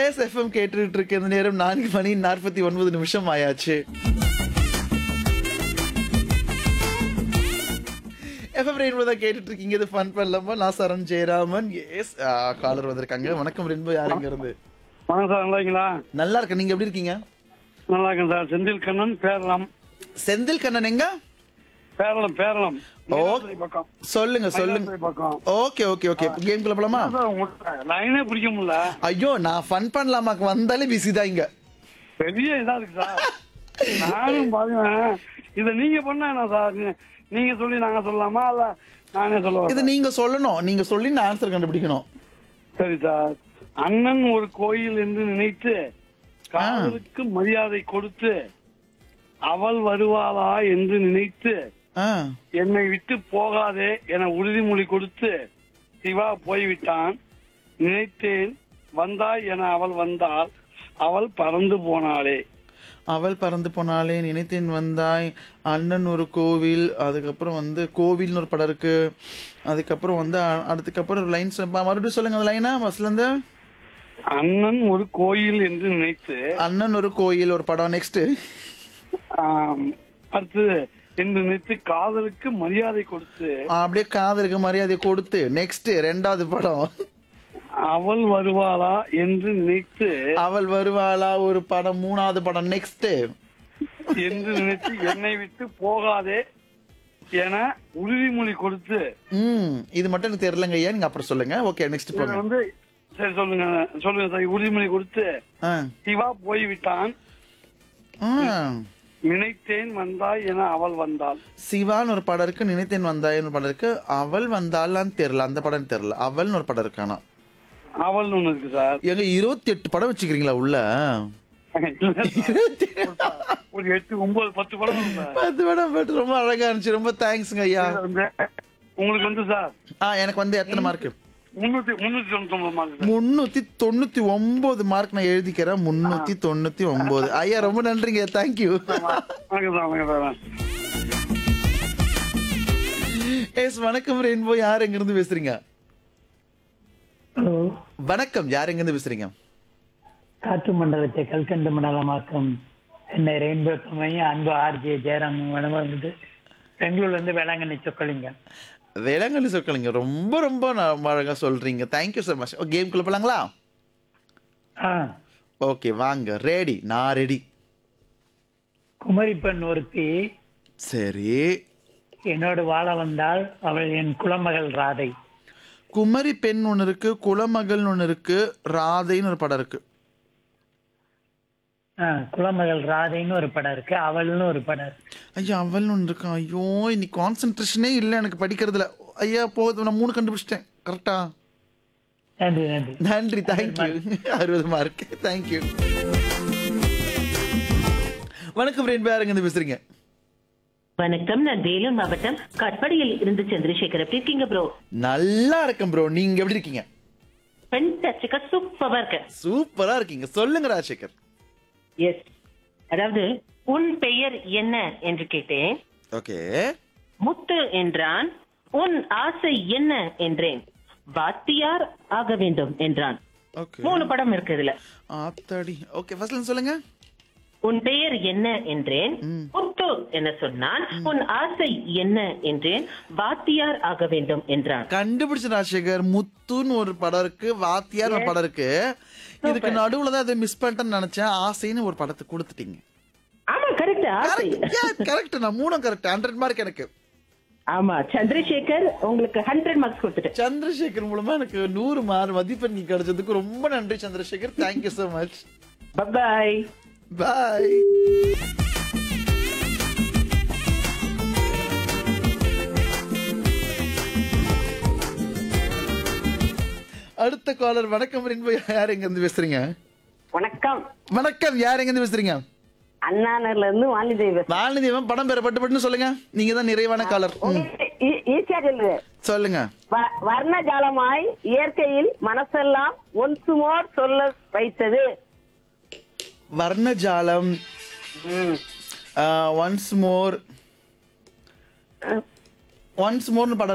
S FM கேட்டுட்டு இருக்க இந்த நேரம் நான்கு மணி நாற்பத்தி ஒன்பது நிமிஷம் ஆயாச்சு எஃப்எம் ரெயின்போ தான் கேட்டுட்டு இருக்கீங்க இது ஃபன் பண்ணலாமா நான் சரண் ஜெயராமன் எஸ் காலர் வந்திருக்காங்க வணக்கம் ரெயின்போ யாருங்க இருந்து வணக்கம் சார் நல்லா இருக்கீங்களா நல்லா இருக்கேன் நீங்க எப்படி இருக்கீங்க நல்லா இருக்கேன் சார் செந்தில் கண்ணன் பேரளம் செந்தில் கண்ணன் எங்க பேரளம் பேரளம் ஓ. மயிலாடுதுறை பக்கம் சொல்லுங்க சொல்லுங்க மயிலாடுதுறை பக்கம் ஓகே ஓகே ஓகே கேம் குள்ள போலாமா சார் உங்களுக்கு லைனே பிடிக்க முடியல ஐயோ நான் ஃபன் பண்ணலாமாக்கு வந்தாலே பிஸி தான் இங்க பெரிய இதா இருக்கு சார் நானும் பாருங்க இத நீங்க பண்ண என்ன சார் நீ- நீங்க சொல்லி நாங்க சொல்லலாமா இல்ல நானே சொல்லுவேன் இது நீங்க சொல்லணும் நீங்க சொல்லி நான் ஆன்சர் கண்டுபிடிக்கணும் சரி சார் அண்ணன் ஒரு கோயில் என்று நினைத்து காதலுக்கு மரியாதை கொடுத்து அவள் வருவாளா என்று நினைத்து ஆ என்னை விட்டு போகாதே என உறுதிமொழி கொடுத்து சிவா போய்விட்டான் நினைத்தேன் வந்தாய் என அவள் வந்தாள் அவள் பறந்து போனாளே அவள் பறந்து போனாலே நினைத்தேன் வந்தாய் அண்ணன் ஒரு கோவில் அதுக்கப்புறம் வந்து கோவில்னு ஒரு படம் இருக்கு அதுக்கப்புறம் வந்து அ- அதுக்கப்புறம் ஒரு லைன்ஸ் மறுபடியும் சொல்லுங்க அந்த லைனா ஃபர்ஸ்ட்ல இருந்து அண்ணன் ஒரு கோயில் என்று நினைத்து அண்ணன் ஒரு கோயில் ஒரு படம் நெக்ஸ்ட் ஆம், அடுத்து என்று நினைத்து காதலுக்கு மரியாதை கொடுத்து அப்படியே காதலுக்கு மரியாதை கொடுத்து நெக்ஸ்ட் ரெண்டாவது படம் அவள் வருவாளா என்று நினைத்து அவள் வருவாளா ஒரு படம் மூணாவது படம் நெக்ஸ்ட் என்று நினைத்து என்னை விட்டு போகாதே என உறுதிமொழி கொடுத்து ம் இது மட்டும் எனக்கு தெரியலங்க ஐயா நீங்க அப்புறம் சொல்லுங்க ஓகே நெக்ஸ்ட் இதை போங்க வந்து சரி சொல்லுங்க சொல்லுங்க சார் உறுதிமொழி கொடுத்து ஆ சிவா போய்விட்டான் ஆ நினைத்தேன் வந்தாய் என அவள் வந்தாள் சிவான்னு ஒரு படம் இருக்கு நினைத்தேன் வந்தாயின்னு ஒரு படம் இருக்கு அவள் வந்தாளான்னு தெரியல அந்த படம் தெரியல அவள்னு ஒரு படம் இருக்கு ஆனா அவள் ஒண்ணு இருக்கு சார் எங்க இருபத்தி எட்டு படம் வச்சுக்கிறீங்களா உள்ள இல்ல சார். ஒரு எட்டு ஒன்பது பத்து படம் இருக்கு சார் பத்து படம் பட் ரொம்ப அழகா இருந்துச்சு ரொம்ப தேங்க்ஸ்ங்க ஐயா இதுல வந்து உங்களுக்கு வந்து சார் ஆ எனக்கு வந்து எத்தனை மார்க் முன்னூத்தி முன்னூத்தி தொண்ணூத்தி ஒன்பது மார்க் சார் முன்னூத்தி தொண்ணூத்தி ஒன்பது மார்க் நான் எழுதிக்கிறேன் முன்னூத்தி தொண்ணூத்தி ஒன்பது ஐயா ரொம்ப நன்றிங்க தேங்க்யூ வணக்கம் சார் வணக்கம் சார் எஸ் வணக்கம் ரெயின்போ யார் எங்க இருந்து பேசுறீங்க ஹலோ வணக்கம் யார் எங்க இருந்து பேசுறீங்க காற்று மண்டலத்தை கல்கண்டு மண்டலமாக்கும் என்னை ரெயின்போ மையம் அன்பு ஆர்ஜே ஜெயராம் வணக்கம் வந்து பெங்களூர்ல இருந்து வேளாங்கண்ணி சொக்கலிங்க வேளாங்கண்ணி சொற்களுங்க ரொம்ப ரொம்ப ந- அழகா சொல்றீங்க தேங்க்யூ so மச் கேம்குள்ள போலாங்களா ஆ ஓகே வாங்க ரெடி நான் ரெடி குமரி பெண் ஒருத்தி சரி என்னோடு வாழ வந்தால் அவள் என் குலமகள் ராதை குமரி பெண் ஒன்று இருக்கு குலமகள்னு ஒன்று இருக்கு ராதைன்னு ஒரு படம் இருக்கு ஆ குலமகள் ராதைன்னு ஒரு படம் இருக்கு அவள்னு ஒரு படம் இருக்கு ஐயா அவள்னு ஒன்று இருக்கு ஐயோ இன்னைக்கு கான்சென்ட்ரேஷனே இல்லை எனக்கு படிக்கிறதுல ஐயா போதும் நான் மூணு கண்டுபிடிச்சிட்டேன் கரெக்டா நன்றி நன்றி நன்றி தேங்க்யூ அறுபது மார்க் தேங்க்யூ வணக்கம் ரெண்டு பேருங்க இருந்து பேசுறீங்க வணக்கம் நான் வேலூர் மாவட்டம் கட்படியில் இருந்து சந்திரசேகர் எப்படி இருக்கீங்க ப்ரோ நல்லா இருக்கேன் ப்ரோ நீங்க எப்படி இருக்கீங்க ஃபென்டாஸ்டிக்கா சூப்பரா இருக்கு சூப்பரா இருக்கீங்க சொல்லுங்க ராஜசேகர் எஸ் அதாவது உன் பெயர் என்ன என்று கேட்டேன் ஓகே முத்து என்றான் உன் ஆசை என்ன என்றேன் வாத்தியார் ஆக வேண்டும் என்றான் ஓகே மூணு படம் இருக்கு இதுல ஆத்தாடி ஓகே ஃபர்ஸ்ட்ல சொல்லுங்க உன் பெயர் என்ன என்றேன் முத்து என்ன சொன்னான் உன் ஆசை என்ன என்றேன் வாத்தியார் ஆக வேண்டும் என்றான் கண்டுபிடிச்ச ராஜசேகர் முத்துன்னு ஒரு படம் இருக்கு வாத்தியார் ஒரு படம் இருக்கு இதுக்கு நடுவுல தான் அதை மிஸ் பண்ணிட்டேன்னு நினைச்சேன் ஆசைன்னு ஒரு படத்தை கொடுத்துட்டீங்க ஆமா கரெக்ட் ஆசை கரெக்ட் நான் மூணும் கரெக்ட் ஹண்ட்ரட் மார்க் எனக்கு ஆமா சந்திரசேகர் உங்களுக்கு ஹண்ட்ரட் மார்க்ஸ் கொடுத்துட்டேன் சந்திரசேகர் மூலமா எனக்கு நூறு மார்க் மதிப்பெண் கிடைச்சதுக்கு ரொம்ப நன்றி Chandrasekar thank you so much bye bye அடுத்த காலர் வணக்கம் ரென்பு யார் எங்க இருந்து பேசுறீங்க வணக்கம் வணக்கம் யார் எங்க இருந்து பேசுறீங்க அண்ணாநகர்ல இருந்து வாணிதேவி வாலிதேவன் படம் பேர பட்டு பட்டுன்னு சொல்லுங்க நீங்க தான் நிறைவான காலர் ஈஸியா சொல்லு சொல்லுங்க வ- வர்ணஜாலமாய் இயற்கையில் மனசெல்லாம் ஒன்சு மோர் சொல்ல வைத்தது வர்ணஜாலம் ஒன்ஸ் மோர் ஒன்ஸ் மோர்னு படம்